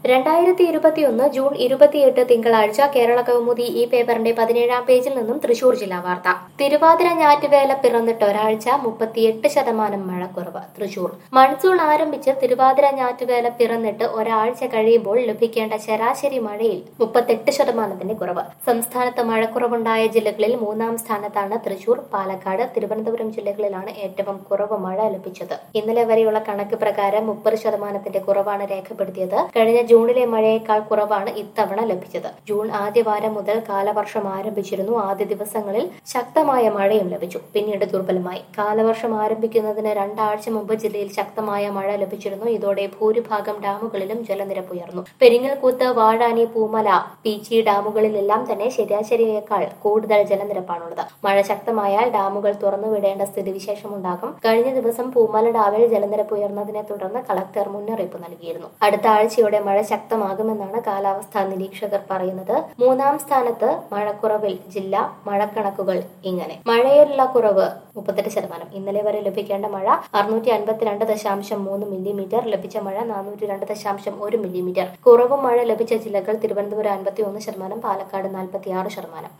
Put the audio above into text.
രണ്ടായിരത്തി ഇരുപത്തിയൊന്ന് ജൂൺ ഇരുപത്തിയെട്ട് തിങ്കളാഴ്ച കേരള കൗമുദി ഈ പേപ്പറിന്റെ പതിനേഴാം പേജിൽ നിന്നും തൃശൂർ ജില്ലാ വാർത്ത തിരുവാതിര ഞാറ്റുവേല പിറന്നിട്ട് ഒരാഴ്ച മുപ്പത്തിയെട്ട് ശതമാനം മഴക്കുറവ് തൃശൂർ മൺസൂൺ ആരംഭിച്ച് തിരുവാതിര ഞാറ്റുവേല പിറന്നിട്ട് ഒരാഴ്ച കഴിയുമ്പോൾ ലഭിക്കേണ്ട ശരാശരി മഴയിൽ മുപ്പത്തെട്ട് ശതമാനത്തിന്റെ കുറവ് സംസ്ഥാനത്ത് മഴക്കുറവുണ്ടായ ജില്ലകളിൽ മൂന്നാം സ്ഥാനത്താണ് തൃശൂർ പാലക്കാട് തിരുവനന്തപുരം ജില്ലകളിലാണ് ഏറ്റവും കുറവ് മഴ ലഭിച്ചത് ഇന്നലെ വരെയുള്ള കണക്ക് പ്രകാരം മുപ്പത് ശതമാനത്തിന്റെ കുറവാണ് രേഖപ്പെടുത്തിയത് കഴിഞ്ഞ ജൂണിലെ മഴയേക്കാൾ കുറവാണ് ഇത്തവണ ലഭിച്ചത് ജൂൺ ആദ്യവാരം മുതൽ കാലവർഷം ആരംഭിച്ചിരുന്നു ആദ്യ ദിവസങ്ങളിൽ ശക്തമായ മഴയും ലഭിച്ചു പിന്നീട് ദുർബലമായി കാലവർഷം ആരംഭിക്കുന്നതിന് രണ്ടാഴ്ച മുമ്പ് ജില്ലയിൽ ശക്തമായ മഴ ലഭിച്ചിരുന്നു ഇതോടെ ഭൂരിഭാഗം ഡാമുകളിലും ജലനിരപ്പ് ഉയർന്നു പെരിങ്ങൽകൂത്ത് വാഴാനി പൂമല പീച്ചി ഡാമുകളിലെല്ലാം തന്നെ ശരാശരിയേക്കാൾ കൂടുതൽ ജലനിരപ്പാണുള്ളത് മഴ ശക്തമായാൽ ഡാമുകൾ തുറന്നുവിടേണ്ട സ്ഥിതിവിശേഷമുണ്ടാകും കഴിഞ്ഞ ദിവസം പൂമല ഡാമിൽ ജലനിരപ്പ് ഉയർന്നതിനെ തുടർന്ന് കളക്ടർ മുന്നറിയിപ്പ് നൽകിയിരുന്നു അടുത്ത ആഴ്ചയോടെ മഴ ശക്തമാകുമെന്നാണ് കാലാവസ്ഥാ നിരീക്ഷകർ പറയുന്നത് മൂന്നാം സ്ഥാനത്ത് മഴക്കുറവിൽ ജില്ല മഴക്കണക്കുകൾ ഇങ്ങനെ മഴയിലുള്ള കുറവ് മുപ്പത്തെട്ട് ശതമാനം ഇന്നലെ വരെ ലഭിക്കേണ്ട മഴ അറുന്നൂറ്റി അൻപത്തിരണ്ട് ദശാംശം മൂന്ന് മില്ലിമീറ്റർ ലഭിച്ച മഴ നാനൂറ്റി രണ്ട് ദശാംശം ഒരു മില്ലിമീറ്റർ കുറവ് മഴ ലഭിച്ച ജില്ലകൾ തിരുവനന്തപുരം അൻപത്തി ഒന്ന് ശതമാനം പാലക്കാട് നാൽപ്പത്തി ആറ് ശതമാനം